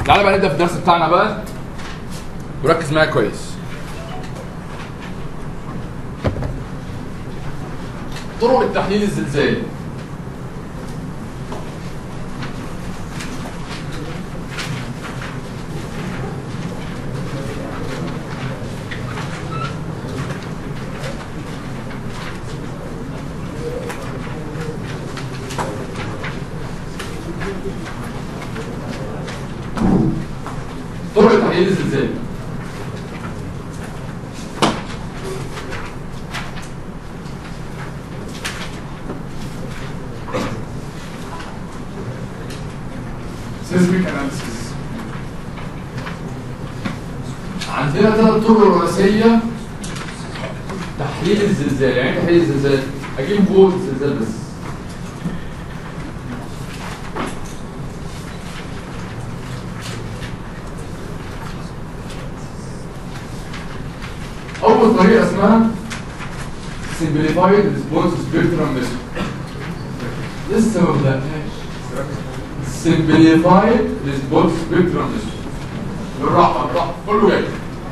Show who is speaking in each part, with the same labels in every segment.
Speaker 1: تعالى بقى نبدا في الدرس بتاعنا بقى وركز معايا كويس طرق التحليل الزلزالي طرق التحليل الزلزالي
Speaker 2: seismic analysis
Speaker 1: عندنا ثلاث طرق رئيسيه تحليل الزلزال يعني ايه تحليل الزلزال اجيب قوه الزلزال بس اول طريقه اسمها simplified response spectrum method لسه ما بدأناش simplified response spectrum method بالراحه بالراحه كله جاي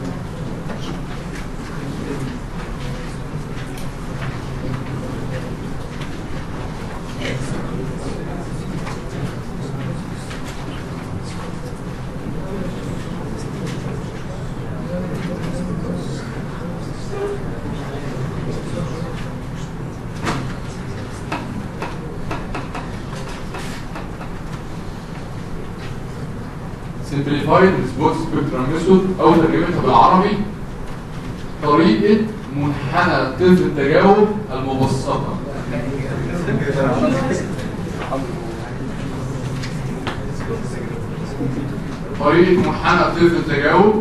Speaker 1: simplified response spectrum method او ترجمتها بالعربي طريقه منحنى طيف التجاوب المبسطه طريقه منحنى طيف التجاوب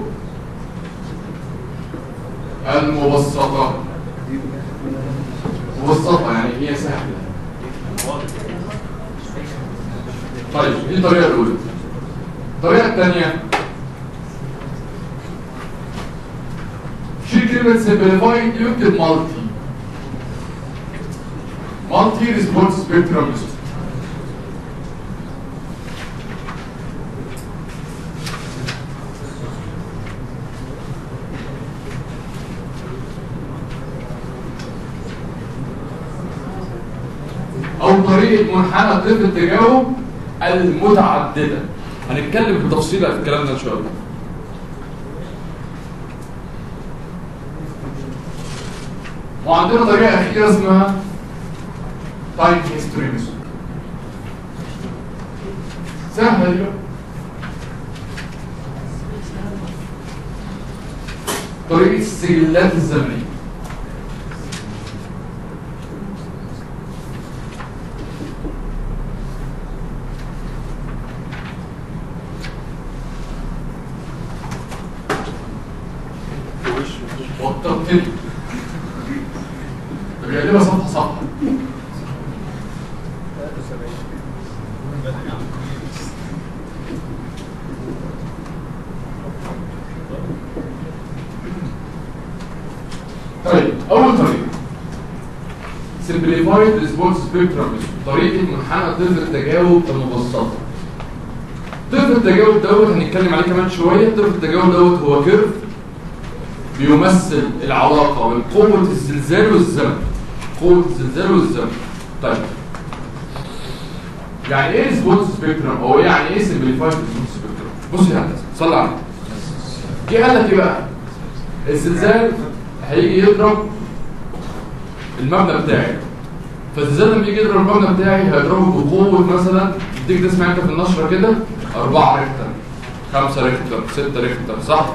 Speaker 1: المبسطه مبسطه يعني هي سهله طيب دي الطريقه الاولى الطريقة الثانية شيل كلمة simplified يكتب مالتي مالتي ريسبونس سبيكترم أو طريقة منحنى طيف التجاوب المتعددة هنتكلم بالتفصيل في الكلام ده ان شاء الله وعندنا طريقه اخيره اسمها تايم هيستوري ميثود سهله دي بقى. طريقه السجلات الزمنيه وترتب بيقلبها صفحه صفحه طيب اول طريقه simplified response spectrum طريقه منحنى طيف التجاوب المبسطه طيف التجاوب دوت هنتكلم عليه كمان شويه طيف التجاوب دوت هو كيرف بيمثل العلاقه بين قوه الزلزال والزمن قوه الزلزال والزمن طيب يعني ايه ريسبونس سبيكترم او يعني ايه سمبليفايد ريسبونس سبيكترم بص يا هندسه صلي على النبي. جه قال لك ايه بقى الزلزال هيجي يضرب المبنى بتاعي فالزلزال لما يجي يضرب المبنى بتاعي هيضربه بقوه مثلا اديك تسمع انت في النشره كده 4 ريختر 5 ريختر 6 ريختر صح؟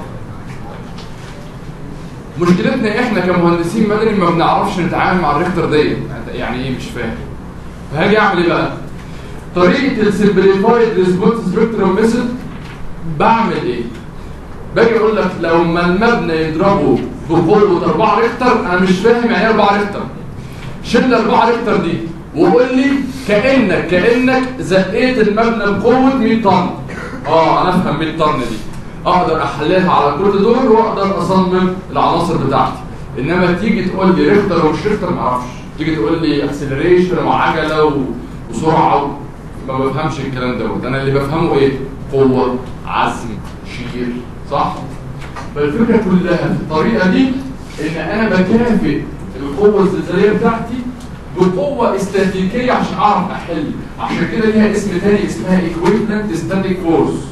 Speaker 1: مشكلتنا احنا كمهندسين مدني ما بنعرفش نتعامل مع الريختر ديت يعني ايه مش فاهم فهاجي اعمل ايه بقى طريقه السمبليفايد ريسبونس سبيكترم ميثود بعمل ايه باجي اقول لك لو ما المبنى يضربه بقوه 4 ريختر انا مش فاهم يعني ايه 4 ريختر شيل 4 ريختر دي وقول لي كانك كانك زقيت المبنى بقوه 100 طن اه انا افهم 100 طن دي اقدر احللها على كل دول واقدر اصمم العناصر بتاعتي انما تيجي تقول لي ريختر ومش ريختر ما اعرفش تيجي تقول لي اكسلريشن وعجله و- وسرعه و... ما بفهمش الكلام دوت انا اللي بفهمه ايه قوه عزم شير صح فالفكره كلها في الطريقه دي ان انا بكافئ القوه الزلزاليه بتاعتي بقوه استاتيكيه عشان اعرف احل عشان كده ليها اسم تاني اسمها equivalent static force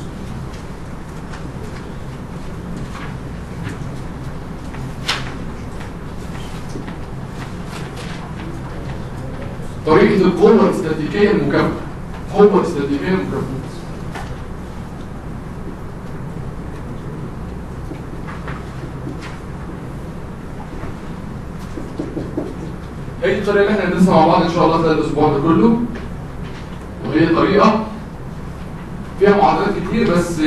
Speaker 1: طريقة القوة الاستاتيكية المكافئة قوة استاتيكية مكافئة هي الطريقة اللي احنا هندرسها مع بعض ان شاء الله خلال الاسبوع ده كله وهي طريقة فيها معادلات كتير بس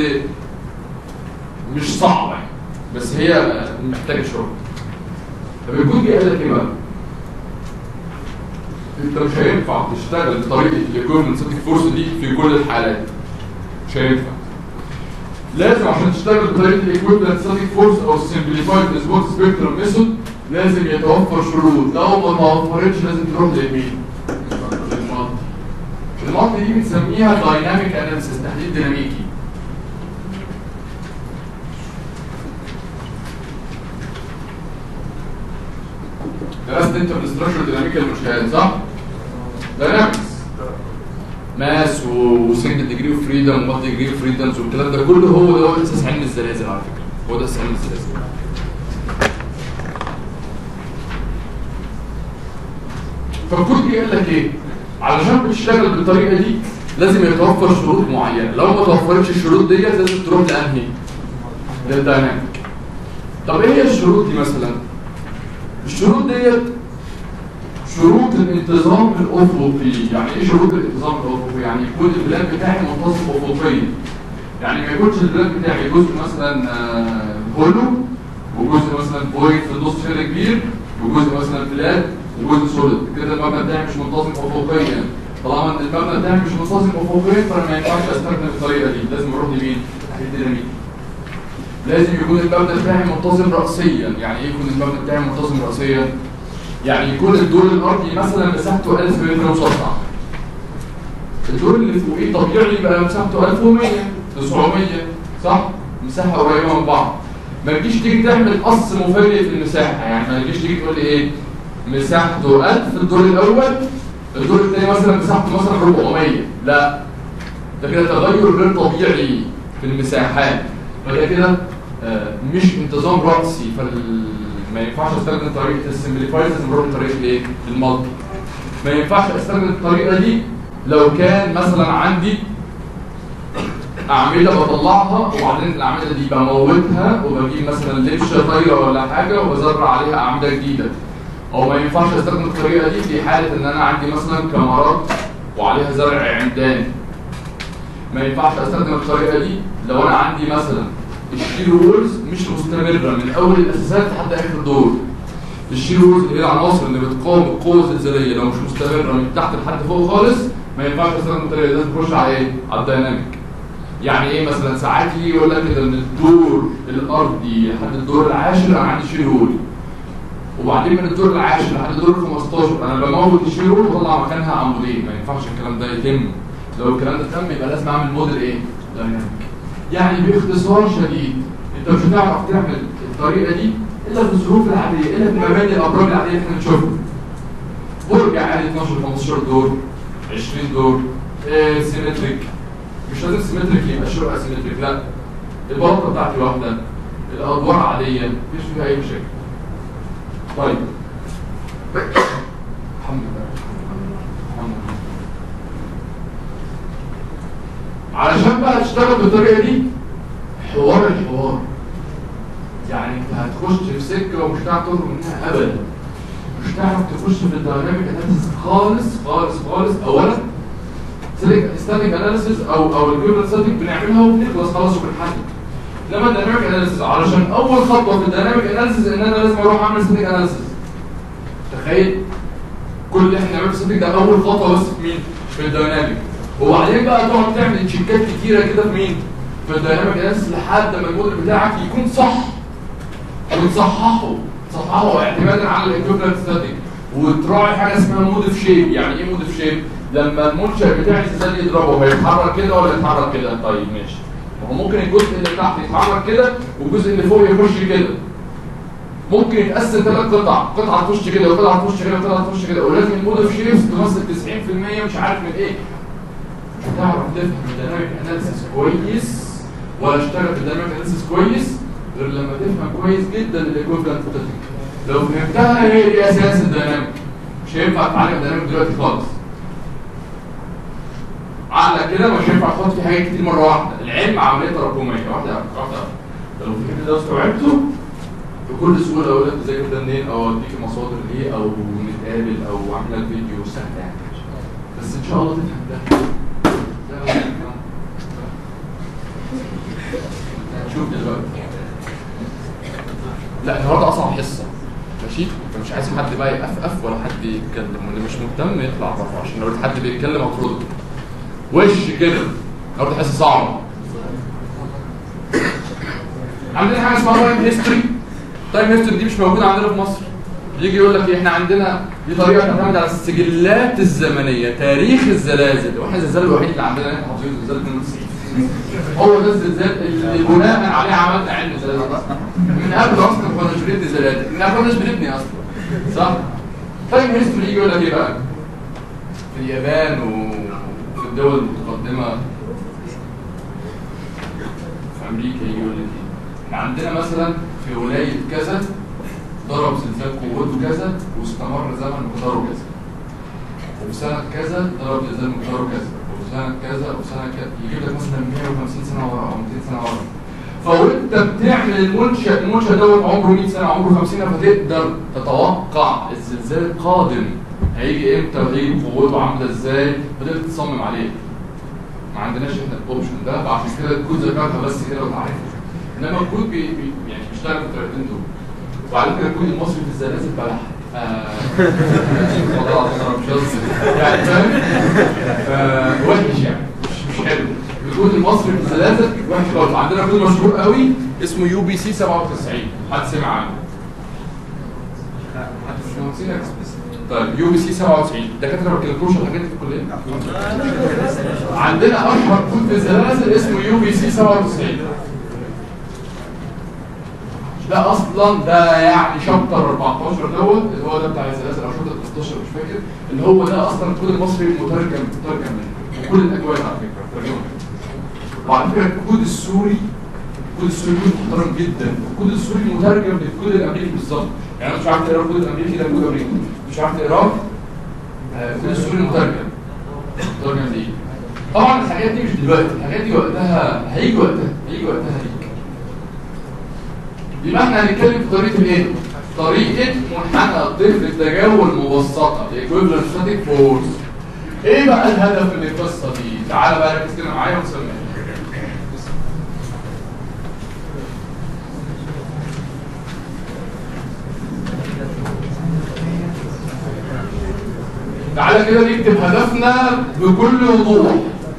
Speaker 1: مش صعبة يعني بس هي محتاجة شغل طب الجود قال لك ايه بقى؟ انت مش هينفع تشتغل بطريقه الايكويفالنت ستاتيك فورس دي في كل الحالات مش هينفع لازم عشان تشتغل بطريقه الايكويفالنت ستاتيك فورس او السمبليفايد ريسبونس سبيكترم ميثود لازم يتوفر شروط لو ما توفرتش لازم تروح لمين؟ للمالتي المالتي دي بنسميها دايناميك اناليسيس تحليل ديناميكي درست انت في الاستراكشر ديناميكا المشاهد صح؟ داينامكس ماس وسنجل ديجري اوف فريدم ومالتي ديجري اوف فريدمز والكلام ده كله هو ده هو اساس علم الزلازل على فكره هو ده اساس علم الزلازل فالكود قال لك ايه؟ علشان بتشتغل بالطريقه دي لازم يتوفر شروط معينه لو ما توفرتش الشروط ديت لازم تروح لانهي؟ للدايناميك طب ايه هي الشروط دي مثلا؟ الشروط ديت شروط الانتظام الافقي يعني ايه شروط الانتظام الافقي يعني يكون البلان بتاعي منتظم افقيا يعني ما يكونش البلان بتاعي جزء مثلا هولو وجزء مثلا بوينت في النص كده كبير وجزء مثلا فلات وجزء سوليد كده المبنى بتاعي مش منتظم افقيا طالما ان المبنى بتاعي مش منتظم افقيا فانا ما ينفعش استخدم الطريقه دي لازم اروح لمين؟ الديناميك لازم يكون المبنى بتاعي منتظم رأسيا يعني ايه يكون المبنى بتاعي منتظم رأسيا يعني يكون الدور الارضي مثلا مساحته 1000 متر مسطح الدور اللي فوقيه طبيعي يبقى مساحته 1100 900 صح مساحه قريبه من بعض ما تجيش تيجي تعمل قص مفاجئ في المساحه يعني ما تجيش تيجي تقول لي ايه مساحته 1000 في الدور الاول الدور الثاني مثلا مساحته مثلا 400 لا ده كده تغير غير طبيعي في المساحات فده كده آه مش انتظام رأسي فما ينفعش استخدم طريقة السمبليفايز لازم اروح طريقة الايه؟ المالتي ما ينفعش استخدم الطريقة دي لو كان مثلا عندي أعمدة بطلعها وبعدين الأعمدة دي بموتها وبجيب مثلا لبشة طايرة ولا حاجة وبزرع عليها أعمدة جديدة أو ما ينفعش استخدم الطريقة دي في حالة إن أنا عندي مثلا كاميرات وعليها زرع عمدان ما ينفعش استخدم الطريقة دي لو أنا عندي مثلا الشير وولز مش مستمرة من أول الأساسات لحد آخر دور الشير وولز اللي هي العناصر اللي بتقاوم القوة الزلزالية لو مش مستمرة من تحت لحد فوق خالص ما ينفعش استخدم الطريقة دي لازم تخش على إيه؟ على الدايناميك يعني إيه مثلا ساعات يجي يقول لك كده من الدور الأرضي لحد الدور العاشر أنا عندي شير وول وبعدين من الدور العاشر لحد الدور ال 15 أنا بموت الشير وول وأطلع مكانها عمودين ما ينفعش الكلام ده يتم لو الكلام ده تم يبقى لازم أعمل موديل إيه؟ دايناميك يعني باختصار شديد انت مش هتعرف تعمل الطريقه دي الا في الظروف العاديه الا في مباني الابراج العاديه اللي احنا بنشوفها برج عالي 12 15 دور 20 دور آه سيمتريك مش لازم سيمتريك يبقى شرق سيمتريك لا البلاطه بتاعتي واحده الادوار عاديه مفيش فيها اي مشاكل طيب الحمد لله الحمد لله علشان بقى تشتغل بالطريقه دي حوار الحوار يعني انت هتخش في سكه ومش هتعرف تخرج منها ابدا مش هتعرف تخش في الدايناميك اناليسيس خالص خالص خالص اولا ستاتيك اناليسيس او او الكيبل ستاتيك بنعملها وبنخلص خلاص وبنحدد انما الدايناميك اناليسيس علشان اول خطوه في الدايناميك اناليسيس ان انا لازم اروح اعمل ستاتيك اناليسيس تخيل كل اللي احنا بنعمله في ستاتيك ده اول خطوه بس في مين؟ في الدايناميك وبعدين بقى تقعد تعمل تشيكات كتيره كده في مين؟ في الدايناميك اناليسيس لحد ما الموديل بتاعك يكون صح وتصححه تصححه اعتمادا على الايكويفالنت ستاتيك وتراعي حاجه اسمها مود اوف شيب يعني ايه مود اوف شيب؟ لما المنشأ بتاع الزلزال يضربه هيتحرك كده ولا يتحرك كده طيب ماشي ما هو ممكن الجزء اللي تحت يتحرك كده والجزء اللي فوق يخش كده ممكن يتقسم ثلاث قطع قطعه تخش كده وقطعه تخش كده وقطعه تخش كده ولازم المود اوف شيفز تمثل 90% مش عارف من ايه مش هتعرف تفهم الديناميك اناليسيس كويس ولا اشتغل في الديناميك اناليسيس كويس غير لما تفهم كويس جدا الايكوفلنت لو فهمتها هي دي اساس الديناميك مش هينفع تتعلم الديناميك دلوقتي خالص عقلك كده مش هينفع تحط فيه حاجات كتير مره واحده العلم عمليه تراكميه واحده واحده لو فهمت ده واستوعبته بكل سهوله اقول لك تذاكر ده منين او اديك المصادر ليه او نتقابل او اعمل لك فيديو سهل يعني بس ان شاء الله تفهم ده ده هو الكلام. شوف دلوقتي لا النهارده اصعب حصه ماشي فمش عايز حد بقى يقفقف ولا حد يتكلم واللي مش مهتم يطلع بره عشان لو لقيت حد بيتكلم هترد وش كده النهارده حصه صعبه عندنا حاجه اسمها تايم هيستوري تايم هيستوري دي مش موجوده عندنا في مصر يجي يقول لك إيه، احنا عندنا دي طريقه تعتمد على السجلات الزمنيه تاريخ الزلازل واحنا الزلزال الوحيد اللي عندنا احنا حافظين الزلزال 92 هو ده الزلزال اللي بناء عليه عملنا علم الزلازل من قبل اصلا ما كناش بنبني زلازل من قبل ما كناش بنبني اصلا صح؟ تايم هيستوري يجي يقول لك ايه بقى؟ في اليابان وفي الدول المتقدمه في امريكا يجي يقول لك ايه؟ احنا عندنا مثلا في ولايه كذا ضرب زلزال قوته كذا واستمر زمن مقداره كذا وفي سنه كذا ضرب زلزال مقداره كذا وفي سنه كذا وفي سنه كذا يجيب لك مثلا 150 سنه ورا او 200 سنه ورا فوانت بتعمل المنشا المنشا دوت عمره 100 سنه عمره 50 سنه فتقدر تتوقع الزلزال القادم هيجي امتى وهيجي قوته عامله ازاي فتقدر تصمم عليه ما عندناش احنا الاوبشن ده فعشان كده الكود ذكرها بس كده وتعرفه انما الكود بي بي يعني بيشتغل في الطريقتين دول وعلى فكره الكود المصري في الزلازل بلح آه، والله العظيم انا مش قصدي يعني فاهم آه، وحش يعني مش مش حلو الكود المصري في الزلازل وحش خالص عندنا كود مشهور قوي اسمه يو بي سي 97 حد سمع عنه حد مش نسينا طيب يو بي سي 97 الدكاتره ما بيكلموش الحاجات دي في الكليه عندنا اشهر كود في الزلازل اسمه يو بي سي 97 ده اصلا ده يعني شابتر 14 دوت اللي هو ده بتاع الزلازل او شابتر 16 مش فاكر اللي هو ده اصلا الكود المصري المترجم مترجم منه وكل الاجوال على فكره مترجمه وعلى فكره الكود السوري الكود السوري كود محترم جدا الكود السوري مترجم للكود الامريكي بالظبط يعني انا مش عارف تقرا الكود الامريكي ده كود امريكي مش عارف تقراه آه، الكود السوري مترجم مترجم ليه طبعا الحاجات دي مش دلوقتي الحاجات دي وقتها هيجي وقتها هيجي وقتها هيجي يبقى احنا هنتكلم في طريقه الايه؟ طريقه منحنى الطفل التجاوز المبسطه الايكويفالنت ستاتيك فورس ايه بقى الهدف من القصه دي؟ تعالى بقى ركز كده معايا ونسميها تعالى كده نكتب هدفنا بكل وضوح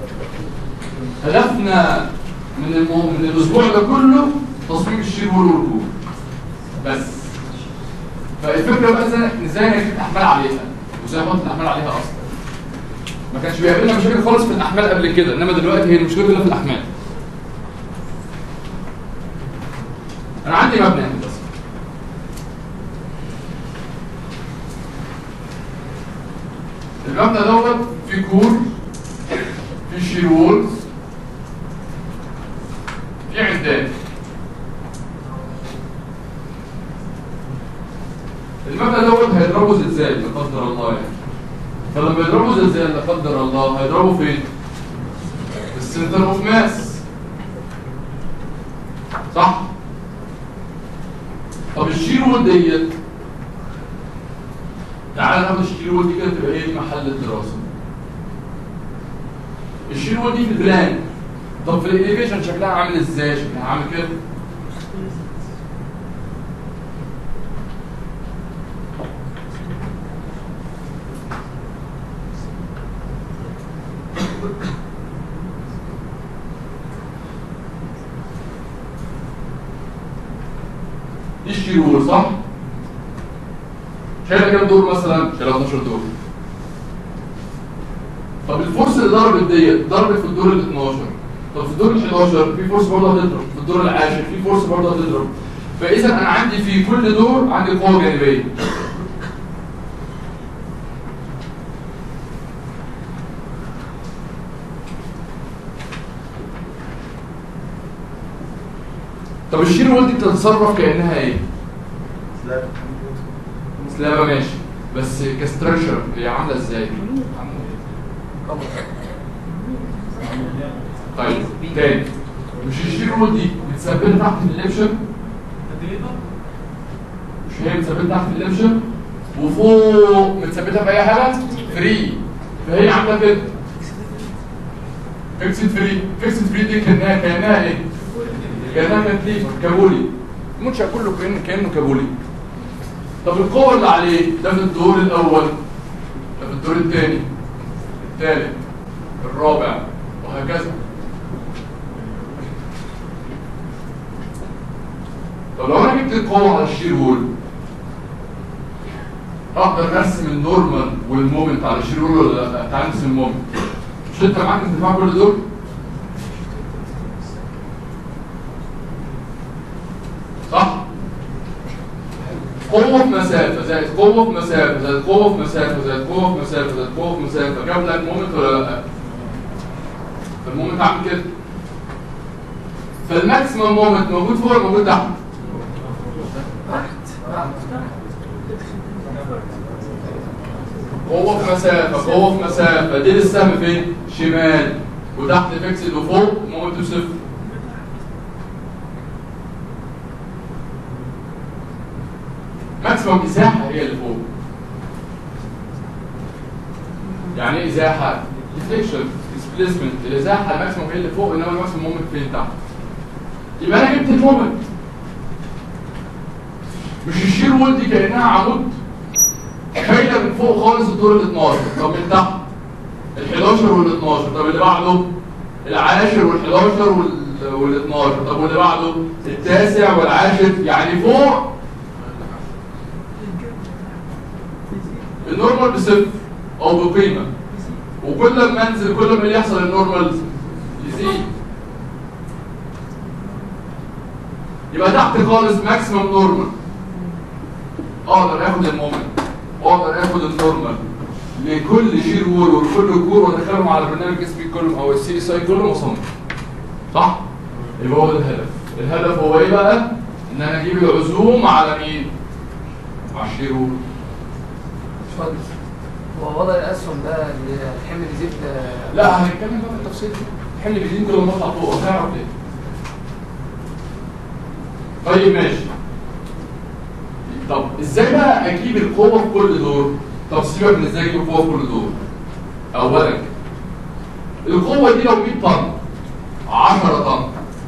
Speaker 1: هدفنا من المو... من الاسبوع ده كله تصميم الشير والركوب بس فالفكره بقى ازاي ازاي نكتب احمال عليها وازاي نحط الاحمال عليها اصلا ما كانش بيقابلنا مشاكل خالص في الاحمال قبل كده انما دلوقتي هي المشكله كلها في الاحمال انا عندي مبنى هندسي المبنى دوت فيه كور فيه شير وولز فيه عمدان المبنى دوت هيضربه زلزال لا قدر الله يعني فلما يضربوا زلزال لا قدر الله هيضربوا فين؟ في السنتر اوف ماس صح؟ طب الشير وول ديت تعالى ناخد الشير وول دي كده تبقى هي دي محل الدراسه الشير وول دي في البلان طب في الاليفيشن شكلها عامل ازاي؟ شكلها عامل كده دي الشيرول صح؟ شايله كام دور مثلا؟ شايله 12 دور طب الفورس اللي ضربت ديت ضربت في الدور ال 12 طب في الدور ال 11 في فورس برضه هتضرب في الدور العاشر في فورس برضه هتضرب فاذا انا عندي في كل دور عندي قوه جانبيه طب الشير وول دي بتتصرف كانها ايه؟ سلابه ماشي بس كستراكشر هي عامله ازاي؟ طيب تاني مش الشير وول دي متثبته تحت اللبشه مش هي متثبته تحت اللبشه وفوق متثبته في اي حاجه فري فهي عامله كده فيكسد فري فيكسد فري دي كانها كانها ايه؟ كانها كانتليفر كابولي المنشأ كله كأنه كأنه كابولي طب القوة اللي عليه ده في الدور الأول ده في الدور الثاني الثالث الرابع وهكذا طب لو انا جبت القوة على الشير وول اقدر ارسم النورمال والمومنت على الشير وول ولا لا؟ تعال نرسم المومنت مش انت معاك انتفاع كل دول؟ صح؟ قوة في مسافة زائد قوة في مسافة زائد قوة في مسافة زائد قوة في مسافة زائد قوة في مسافة جاب لك مومنت ولا لا؟ فالمومنت عامل كده فالماكسيمم مومنت موجود فوق ولا موجود تحت؟ قوة في مسافة قوة في مسافة دي السهم فين؟ شمال وتحت فيكسد وفوق مومنت صفر ماكسيمم ازاحه هي اللي فوق يعني ايه ازاحه ديفليكشن ديسبيسمنت الازاحه الماكسيمم هي اللي فوق انما الماكسيمم مومنت فين تحت يبقى انا جبت المومنت مش الشير وول دي كانها عمود شايله من فوق خالص الدور ال 12 طب من تحت ال 11 وال 12 طب اللي بعده العاشر وال 11 وال وال 12 طب واللي بعده التاسع والعاشر يعني فوق النورمال بصفر او بقيمه وكل ما انزل كل ما يحصل النورمال يزيد يبقى تحت خالص ماكسيمم نورمال اقدر اخد المومنت اقدر اخد النورمال لكل شير وول ولكل كور وادخلهم على برنامج اس بي كولوم او السي اس اي كولوم واصمم صح؟ يبقى هو ده الهدف الهدف هو ايه بقى؟ ان انا اجيب العزوم على مين؟ على الشير وول
Speaker 3: اتفضل هو وضع الاسهم ده اللي الحمل يزيد آه،
Speaker 1: لا هنتكلم بقى في التفصيل الحمل بيزيد كل ما نطلع فوق هتعرف ليه طيب ماشي طب ازاي بقى اجيب القوه في كل دور طب سيبك من ازاي اجيب القوه في كل دور اولا القوه دي لو 100 طن 10 طن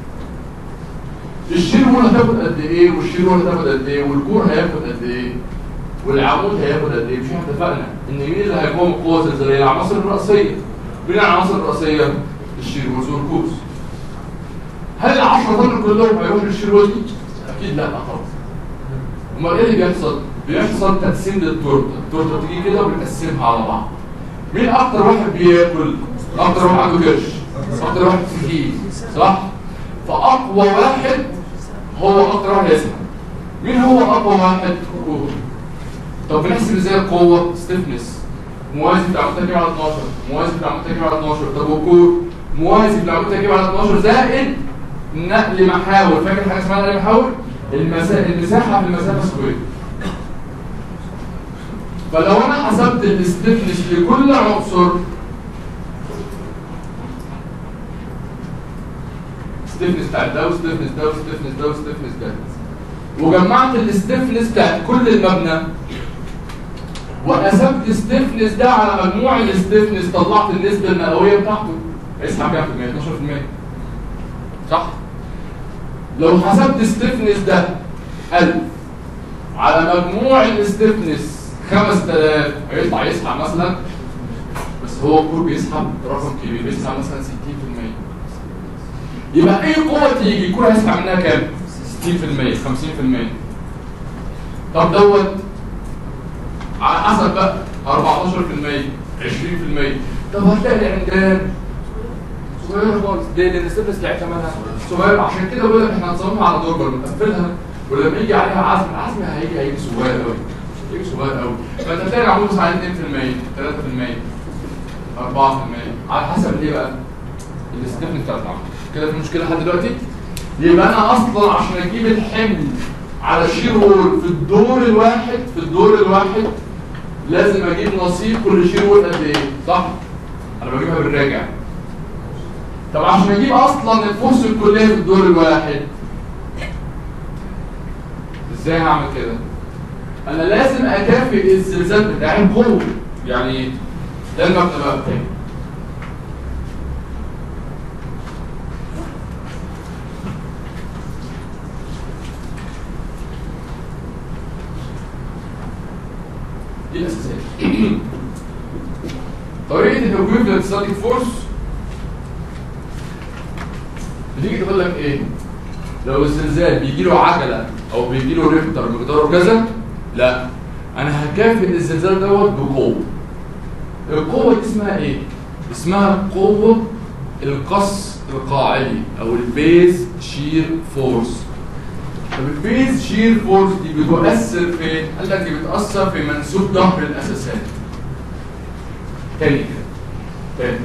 Speaker 1: الشير وول هتاخد قد ايه والشير وول هتاخد قد ايه والكور هياخد قد ايه والعمود هياخد قد ايه مش احنا اتفقنا ان مين اللي هيقوم القوه الزلزاليه العناصر الرئيسيه مين العناصر الرئيسيه الشير وول والكوز هل ال 10 طن كلهم هيروحوا للشير وول دي اكيد لا خالص امال ايه اللي بيحصل بيحصل تقسيم للتورته التورته تيجي كده وبنقسمها على بعض مين اكتر واحد بياكل اكتر واحد عنده كرش اكتر واحد تخين صح فاقوى واحد هو اكتر واحد يسمع مين هو اقوى واحد هو طب بنحسب ازاي القوه ستيفنس موازي بتاع متكب على 12 موازي بتاع متكب على 12 طب والكور موازي بتاع متكب على 12 زائد نقل محاور فاكر حاجه اسمها نقل محاور المسا... المساحه في المسافه سكوير فلو انا حسبت الاستفنس لكل عنصر ستيفنس بتاع ده وستيفنس ده وستيفنس ده وستيفنس ده وجمعت الاستفنس بتاعت كل المبنى وقسمت ستيفنس ده على مجموع الاستفنس طلعت النسبه المئويه بتاعته اسمع كام في المية 12% صح لو حسبت ستيفنس ده 1000 على مجموع الاستفنس 5000 هيطلع يسحب مثلا بس هو الكور بيسحب رقم كبير بيسحب مثلا 60% يبقى اي قوه تيجي الكور هيسحب منها كام 60% 50% طب دوت على حسب بقى 14% 20% طب هتلاقي العمدان صغيره خالص ليه؟ لان السيرفس بتاعتها مالها صغيره عشان كده بقول لك احنا هنصممها على دوربل نقفلها ولما يجي عليها عزم العزم هيجي هيجي صغير قوي هيجي صغير قوي فانت هتلاقي العمود مثلا عليه 2% 3% 4% على حسب الايه بقى؟ الاستفن بتاع العمود كده في مشكله لحد دلوقتي؟ يبقى انا اصلا عشان اجيب الحمل على شير وول في الدور الواحد في الدور الواحد لازم اجيب نصيب كل شير وول قد ايه صح انا بجيبها بالراجع طب عشان اجيب اصلا الفرصه الكليه في الدور الواحد ازاي هعمل كده انا لازم اكافئ الزلزال بتاعي بقوه يعني إيه؟ ده المبدا بقى بتاعي دي الاساسيات طريقه الايكويفالنت ستاتيك فورس بتيجي تقول لك ايه لو الزلزال بيجي له عجله او بيجي له ريكتر مقداره كذا لا انا هكافئ الزلزال دوت بقوه القوه دي اسمها ايه اسمها قوه القص القاعدي او البيز شير فورس طب البيز شير فورس دي بتؤثر فين؟ قال لك دي بتأثر في منسوب ظهر الأساسات. تاني كده. تاني.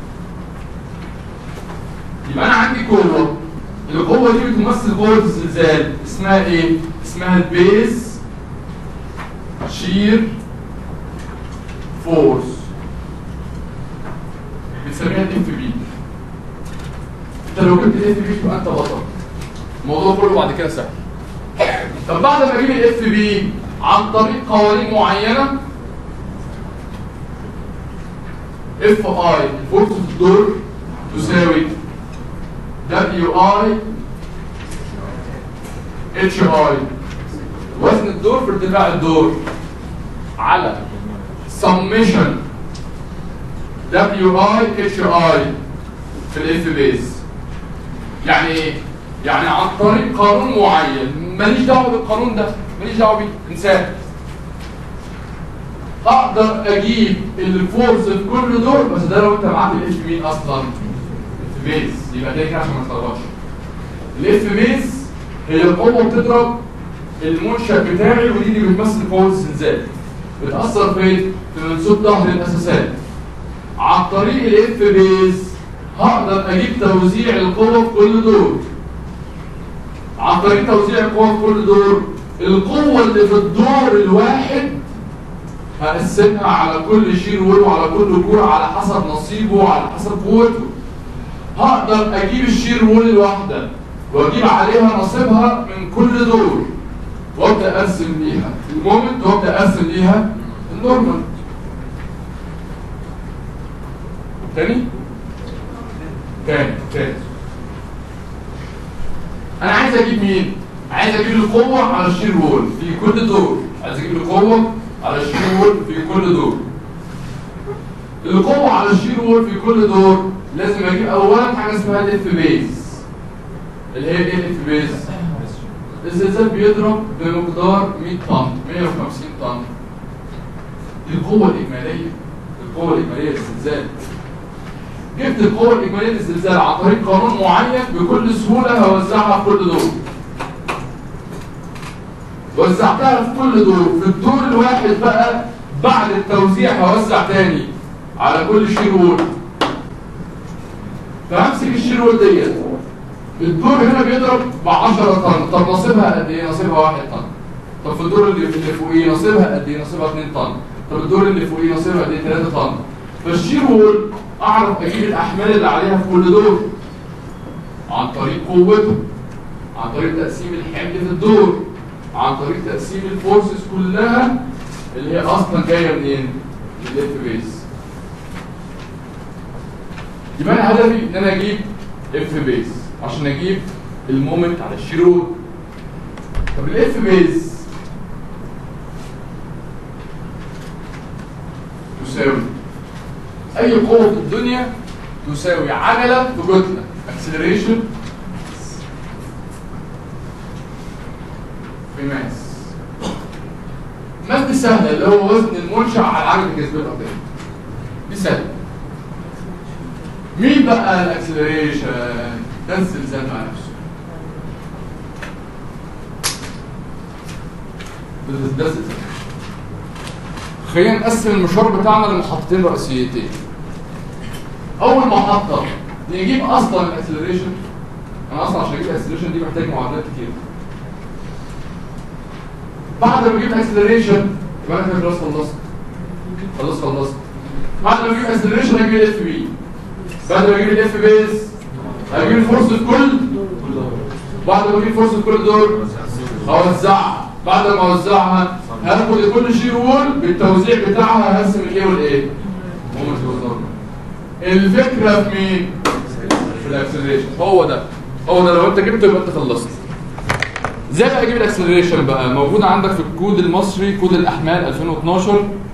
Speaker 1: يبقى أنا عندي قوة. القوة دي بتمثل قوة الزلزال اسمها إيه؟ اسمها البيز شير فورس. بنسميها الاف بي. انت لو جبت الاف بي تبقى انت بطل. الموضوع كله بعد كده سهل طب بعد ما اجيب الاف بي عن طريق قوانين معينه اف اي فرصه الدور تساوي دبليو اي اتش اي وزن الدور في ارتفاع الدور على سميشن دبليو اي اتش اي في الاف بيز يعني ايه؟ يعني عن طريق قانون معين ماليش دعوه بالقانون ده ماليش دعوه بيه انسان اقدر اجيب الفورس في كل دور بس ده لو انت معاك الاف مين اصلا اف بيز يبقى ده كده عشان ما تتلخبطش الاف بيز هي القوه بتضرب المنشا بتاعي ودي اللي بتمثل قوه الزلزال بتاثر فين؟ في منسوب ظهر الاساسات عن طريق الاف بيز هقدر اجيب توزيع القوه في كل دور عن طريق توزيع القوة في كل دور القوة اللي في الدور الواحد هقسمها على كل شير وول وعلى كل كور على حسب نصيبه وعلى حسب قوته هقدر اجيب الشير وول الواحدة واجيب عليها نصيبها من كل دور وابدا ارسم ليها المومنت وابدا ارسم ليها النورمال تاني تاني تاني انا عايز اجيب مين عايز اجيب القوه على الشير وول في كل دور عايز اجيب القوه على الشير وول في كل دور القوه على الشير وول في كل دور لازم اجيب اولا حاجه اسمها الاف بيز اللي هي ايه الاف بيز الزلزال بيضرب بمقدار 100 طن 150 طن دي القوه الاجماليه القوه الاجماليه للزلزال جبت القوة الإجمالية للزلزال عن طريق قانون معين بكل سهولة هوزعها في كل دور. وزعتها في كل دور، في الدور الواحد بقى بعد التوزيع هوزع تاني على كل شيرول. فهمسك الشيرول ديت. الدور هنا بيضرب ب 10 طن، طب نصيبها قد إيه؟ نصيبها 1 طن. طب في الدور اللي اللي فوقيه نصيبها قد إيه؟ نصيبها 2 طن. طب الدور اللي فوقيه نصيبها قد إيه؟ 3 طن. فالشيرول اعرف اجيب الاحمال اللي عليها في كل دور عن طريق قوته عن طريق تقسيم الحمل في الدور عن طريق تقسيم الفورسز كلها اللي هي اصلا جايه منين؟ من الاف بيز يبقى انا هدفي ان انا اجيب اف بيز عشان اجيب المومنت على الشيرول طب الاف بيز تساوي اي قوه في الدنيا تساوي عجله في كتله اكسلريشن في ماس ماس دي سهله اللي هو وزن المنشا على عجله جاذبيه الارضيه دي سهله مين بقى الاكسلريشن ده الزلزال مع نفسه ده ده الزلزال خلينا نقسم المشوار بتاعنا لمحطتين رئيسيتين اول محطه نجيب اصلا الاكسلريشن انا اصلا عشان اجيب الاكسلريشن دي محتاج معادلات كتير بعد ما اجيب اكسلريشن يبقى انا كده خلاص خلصت خلاص خلصت بعد ما اجيب اكسلريشن هجيب الاف بي بعد ما اجيب الاف بيز هجيب فرصه كل بعد ما اجيب فرصه كل دول اوزعها بعد ما اوزعها هاخد كل شيء وول بالتوزيع بتاعها هقسم الايه والايه مومنت والضرب الفكره في مين في الاكسلريشن هو ده هو ده لو انت جبته يبقى انت خلصت ازاي بقى اجيب الاكسلريشن بقى موجود عندك في الكود المصري كود الاحمال 2012